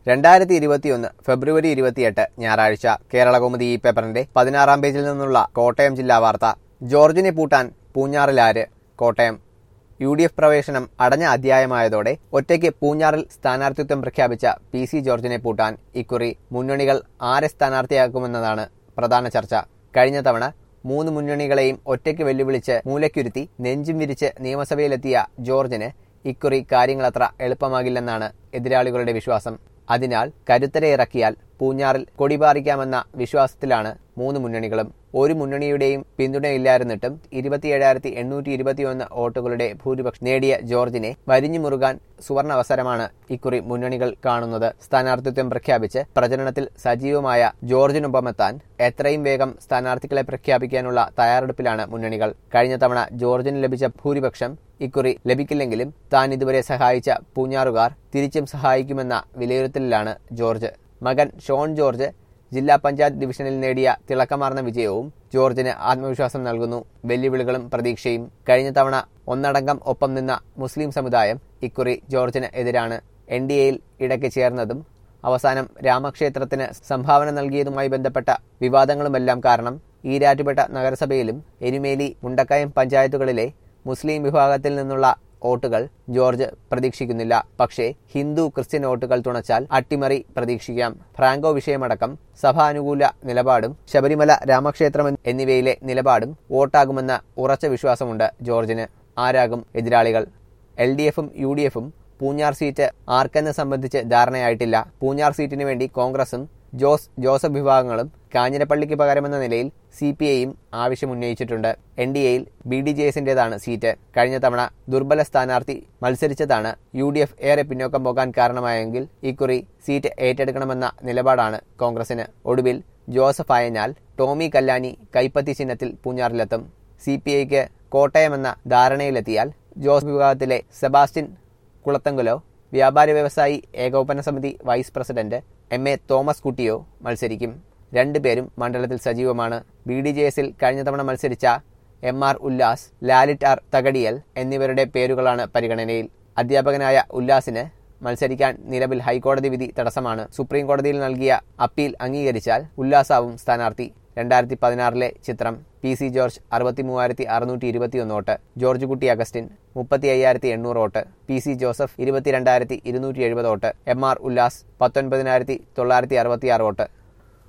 രണ്ടായിരത്തി ഇരുപത്തിയൊന്ന് ഫെബ്രുവരി ഇരുപത്തിയെട്ട് ഞായറാഴ്ച കേരളകൗമുദി ഈ പേപ്പറിന്റെ പതിനാറാം പേജിൽ നിന്നുള്ള കോട്ടയം ജില്ലാ വാർത്ത ജോർജിനെ പൂട്ടാൻ പൂഞ്ഞാറിലാര് കോട്ടയം യു ഡി എഫ് പ്രവേശനം അടഞ്ഞ അധ്യായമായതോടെ ഒറ്റയ്ക്ക് പൂഞ്ഞാറിൽ സ്ഥാനാർത്ഥിത്വം പ്രഖ്യാപിച്ച പി സി ജോർജിനെ പൂട്ടാൻ ഇക്കുറി മുന്നണികൾ ആരെ സ്ഥാനാർത്ഥിയാക്കുമെന്നതാണ് പ്രധാന ചർച്ച കഴിഞ്ഞ തവണ മൂന്ന് മുന്നണികളെയും ഒറ്റയ്ക്ക് വെല്ലുവിളിച്ച് മൂലയ്ക്കുരുത്തി നെഞ്ചും വിരിച്ച് നിയമസഭയിലെത്തിയ ജോർജിന് ഇക്കുറി കാര്യങ്ങളത്ര എളുപ്പമാകില്ലെന്നാണ് എതിരാളികളുടെ വിശ്വാസം അതിനാൽ കരുത്തരെ ഇറക്കിയാൽ പൂഞ്ഞാറിൽ കൊടിപാറിക്കാമെന്ന വിശ്വാസത്തിലാണ് മൂന്ന് മുന്നണികളും ഒരു മുന്നണിയുടെയും പിന്തുണയില്ലായിരുന്നിട്ടും ഇരുപത്തിയേഴായിരത്തി എണ്ണൂറ്റി ഇരുപത്തിയൊന്ന് വോട്ടുകളുടെ ഭൂരിപക്ഷം നേടിയ ജോർജിനെ വരിഞ്ഞു മുറുകാൻ സുവർണ അവസരമാണ് ഇക്കുറി മുന്നണികൾ കാണുന്നത് സ്ഥാനാർത്ഥിത്വം പ്രഖ്യാപിച്ച് പ്രചരണത്തിൽ സജീവമായ ജോർജിനൊപ്പമെത്താൻ എത്രയും വേഗം സ്ഥാനാർത്ഥികളെ പ്രഖ്യാപിക്കാനുള്ള തയ്യാറെടുപ്പിലാണ് മുന്നണികൾ കഴിഞ്ഞ തവണ ജോർജിന് ലഭിച്ച ഭൂരിപക്ഷം ഇക്കുറി ലഭിക്കില്ലെങ്കിലും താൻ ഇതുവരെ സഹായിച്ച പൂഞ്ഞാറുകാർ തിരിച്ചും സഹായിക്കുമെന്ന വിലയിരുത്തലിലാണ് ജോർജ് മകൻ ഷോൺ ജോർജ് ജില്ലാ പഞ്ചായത്ത് ഡിവിഷനിൽ നേടിയ തിളക്കമാർന്ന വിജയവും ജോർജിന് ആത്മവിശ്വാസം നൽകുന്നു വെല്ലുവിളികളും പ്രതീക്ഷയും കഴിഞ്ഞ തവണ ഒന്നടങ്കം ഒപ്പം നിന്ന മുസ്ലിം സമുദായം ഇക്കുറി ജോർജിന് എതിരാണ് എൻ ഡി എയിൽ ഇടയ്ക്ക് ചേർന്നതും അവസാനം രാമക്ഷേത്രത്തിന് സംഭാവന നൽകിയതുമായി ബന്ധപ്പെട്ട വിവാദങ്ങളുമെല്ലാം കാരണം ഈരാറ്റുപേട്ട നഗരസഭയിലും എരുമേലി മുണ്ടക്കയം പഞ്ചായത്തുകളിലെ മുസ്ലിം വിഭാഗത്തിൽ നിന്നുള്ള വോട്ടുകൾ ജോർജ് പ്രതീക്ഷിക്കുന്നില്ല പക്ഷേ ഹിന്ദു ക്രിസ്ത്യൻ വോട്ടുകൾ തുണച്ചാൽ അട്ടിമറി പ്രതീക്ഷിക്കാം ഫ്രാങ്കോ വിഷയമടക്കം സഭാനുകൂല നിലപാടും ശബരിമല രാമക്ഷേത്രം എന്നിവയിലെ നിലപാടും വോട്ടാകുമെന്ന ഉറച്ച വിശ്വാസമുണ്ട് ജോർജിന് ആരാകും എതിരാളികൾ എൽ ഡി എഫും യു ഡി എഫും പൂഞ്ഞാർ സീറ്റ് ആർക്കെന്ന് സംബന്ധിച്ച് ധാരണയായിട്ടില്ല പൂഞ്ഞാർ സീറ്റിന് വേണ്ടി കോൺഗ്രസും ജോസ് ജോസഫ് വിഭാഗങ്ങളും കാഞ്ഞിരപ്പള്ളിക്ക് പകരമെന്ന നിലയിൽ സി പി ഐയും ആവശ്യമുന്നയിച്ചിട്ടുണ്ട് എൻ ഡി എയിൽ ബി ഡി ജെ എസിന്റേതാണ് സീറ്റ് കഴിഞ്ഞ തവണ ദുർബല സ്ഥാനാർത്ഥി മത്സരിച്ചതാണ് യു ഡി എഫ് ഏറെ പിന്നോക്കം പോകാൻ കാരണമായെങ്കിൽ ഇക്കുറി സീറ്റ് ഏറ്റെടുക്കണമെന്ന നിലപാടാണ് കോൺഗ്രസിന് ഒടുവിൽ ജോസഫ് ആയഞ്ഞാൽ ടോമി കല്ലാനി കൈപ്പത്തി ചിഹ്നത്തിൽ പൂഞ്ഞാറിലെത്തും സി പി ഐക്ക് കോട്ടയമെന്ന ധാരണയിലെത്തിയാൽ ജോസ് വിഭാഗത്തിലെ സെബാസ്റ്റ്യൻ കുളത്തങ്കുലോ വ്യാപാരി വ്യവസായി ഏകോപന സമിതി vice president M A Thomas കുട്ടിയോ മത്സരിക്കും രണ്ടുപേരും മണ്ഡലത്തിൽ സജീവമാണ് ബി ഡി ജെ എസിൽ കഴിഞ്ഞ തവണ മത്സരിച്ച M R Ullas Lalit R Thakadiyal എന്നിവരുടെ പേരുകളാണ് പരിഗണനയിൽ അധ്യാപകനായ ഉല്ലാസിന് മത്സരിക്കാൻ നിലവിൽ ഹൈക്കോടതി വിധി തടസ്സമാണ് സുപ്രീം കോടതിയിൽ നൽകിയ അപ്പീൽ അംഗീകരിച്ചാൽ ഉല്ലാസാവും സ്ഥാനാർത്ഥി രണ്ടായിരത്തി പതിനാറിലെ ചിത്രം പി സി ജോർജ് അറുപത്തി മൂവായിരത്തി അറുന്നൂറ്റി ഇരുപത്തിയൊന്ന് വോട്ട് ജോർജ് കുട്ടി അഗസ്റ്റിൻ മുപ്പത്തി അയ്യായിരത്തി എണ്ണൂറ് വോട്ട് പി സി ജോസഫ് ഇരുപത്തിരണ്ടായിരത്തി ഇരുന്നൂറ്റി എഴുപത് വോട്ട് എം ആർ ഉല്ലാസ് പത്തൊൻപതിനായിരത്തി തൊള്ളായിരത്തി അറുപത്തിയാറ് വോട്ട്